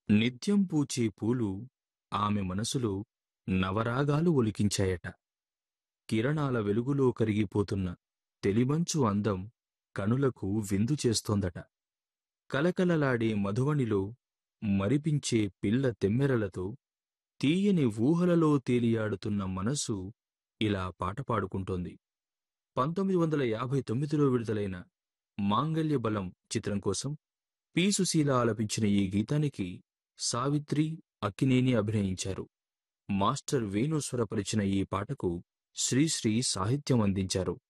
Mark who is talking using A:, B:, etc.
A: నిత్యం పూచే పూలు ఆమె మనసులో నవరాగాలు ఒలికించాయట కిరణాల వెలుగులో కరిగిపోతున్న తెలిమంచు అందం కనులకు విందు చేస్తోందట కలకలలాడే మధువనిలో మరిపించే పిల్ల తెమ్మెరలతో తీయని ఊహలలో తేలియాడుతున్న మనసు ఇలా పాట పాడుకుంటోంది పంతొమ్మిది వందల యాభై తొమ్మిదిలో విడుదలైన మాంగల్య బలం చిత్రం కోసం పి సుశీల ఆలపించిన ఈ గీతానికి సావిత్రి అక్కినేని అభినయించారు మాస్టర్ వేణు స్వరపరిచిన ఈ పాటకు శ్రీశ్రీ సాహిత్యం అందించారు